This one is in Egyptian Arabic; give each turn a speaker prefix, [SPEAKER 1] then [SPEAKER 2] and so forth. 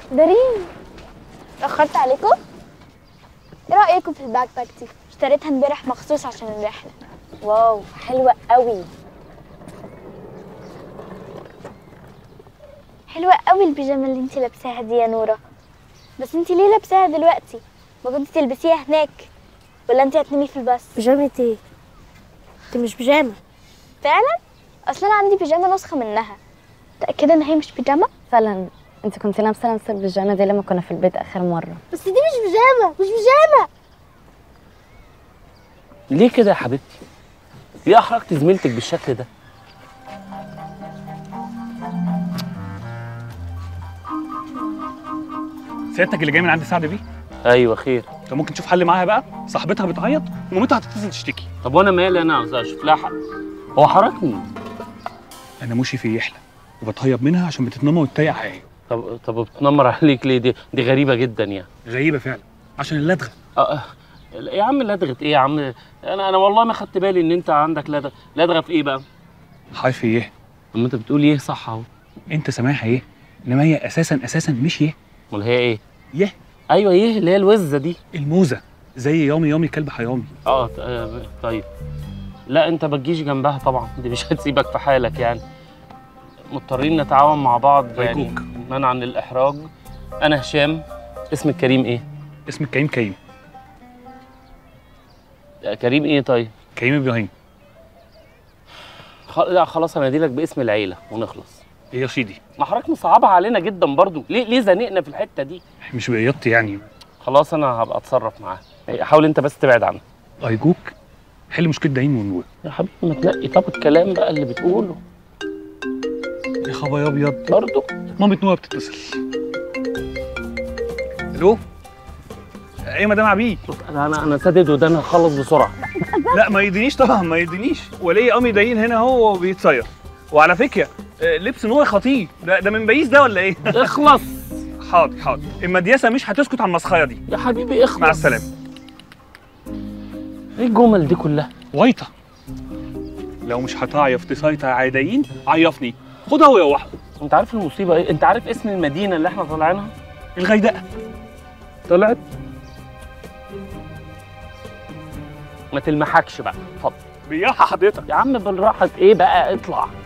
[SPEAKER 1] دارين اتأخرت عليكم؟ ايه رأيكم في الباك باك دي؟ اشتريتها امبارح مخصوص عشان الرحلة
[SPEAKER 2] واو حلوة قوي
[SPEAKER 1] حلوة قوي البيجامة اللي انت لابساها دي يا نورة بس انت ليه لابساها دلوقتي؟ ما كنت تلبسيها هناك ولا انت هتنامي في الباص؟
[SPEAKER 2] بيجامة ايه؟ دي مش بيجامة
[SPEAKER 1] فعلا؟ اصلا انا عندي بيجامة نسخة منها متأكدة ان هي مش بيجامة؟
[SPEAKER 3] فعلا انت كنت لابسه نفس البيجامه دي لما كنا في البيت اخر مره
[SPEAKER 2] بس دي مش بيجامة مش بيجامة
[SPEAKER 4] ليه كده يا حبيبتي؟ ليه احرجت زميلتك بالشكل ده؟
[SPEAKER 5] سيادتك اللي جاي من عند سعد بيه
[SPEAKER 4] ايوه خير
[SPEAKER 5] انت ممكن تشوف حل معاها بقى صاحبتها بتعيط ومامتها هتتصل تشتكي
[SPEAKER 4] طب وانا مالي انا عاوز اشوف لها حق هو حركني
[SPEAKER 5] انا مشي في يحلى وبتهيب منها عشان بتتنمر وتتيق حقيقي
[SPEAKER 4] طب طب بتنمر عليك ليه دي دي غريبه جدا يعني
[SPEAKER 5] غريبه فعلا عشان اللدغه
[SPEAKER 4] أه أه، يا عم لدغه ايه يا عم انا انا والله ما خدت بالي ان انت عندك لدغه لدغه في ايه بقى
[SPEAKER 5] حرف ايه
[SPEAKER 4] اما انت بتقول ايه صح اهو
[SPEAKER 5] انت سامعها ايه انما هي اساسا اساسا مش يه
[SPEAKER 4] امال هي ايه
[SPEAKER 5] يه
[SPEAKER 4] ايوه ايه اللي هي الوزه دي
[SPEAKER 5] الموزه زي يومي يومي كلب حيومي
[SPEAKER 4] اه ط- آه، طيب لا انت ما تجيش جنبها طبعا دي مش هتسيبك في حالك يعني مضطرين نتعاون مع بعض يعني
[SPEAKER 5] أرجوك.
[SPEAKER 4] منعا للاحراج انا هشام اسمك كريم ايه
[SPEAKER 5] اسمك كريم كريم
[SPEAKER 4] آه، كريم ايه طيب
[SPEAKER 5] كريم ابراهيم
[SPEAKER 4] خ... لا خلاص انا لك باسم العيله ونخلص
[SPEAKER 5] ايه يا سيدي
[SPEAKER 4] ما حضرتك مصعبها علينا جدا برضو ليه ليه زنقنا في الحته دي
[SPEAKER 5] مش بقيادتي يعني
[SPEAKER 4] خلاص انا هبقى اتصرف معاها حاول انت بس تبعد عنها
[SPEAKER 5] ارجوك حل مشكله دايم ونور
[SPEAKER 4] يا حبيبي ما تلاقي طب الكلام بقى اللي بتقوله
[SPEAKER 5] يا خبر ابيض
[SPEAKER 4] برضو
[SPEAKER 5] مامة نور بتتصل الو ايه يا مدام عبيد
[SPEAKER 4] انا انا انا سدد وده انا هخلص بسرعه
[SPEAKER 5] لا ما يدينيش طبعا ما يدينيش ولي امي داين هنا هو وبيتصير وعلى فكره آه، لبس نور خطير ده ده من بيس ده ولا ايه
[SPEAKER 4] اخلص
[SPEAKER 5] حاضر حاضر المدياسه مش هتسكت على المسخره دي
[SPEAKER 4] يا حبيبي اخلص
[SPEAKER 5] مع السلامه
[SPEAKER 4] ايه الجمل دي كلها
[SPEAKER 5] وايطه لو مش هتعرف تسيطر على عدايين عيفني خدها وروحها
[SPEAKER 4] انت عارف المصيبه ايه انت عارف اسم المدينه اللي احنا طالعينها
[SPEAKER 5] الغيدقه
[SPEAKER 4] طلعت ما تلمحكش بقى اتفضل
[SPEAKER 5] بياحة حضرتك
[SPEAKER 4] يا عم بالراحه ايه بقى اطلع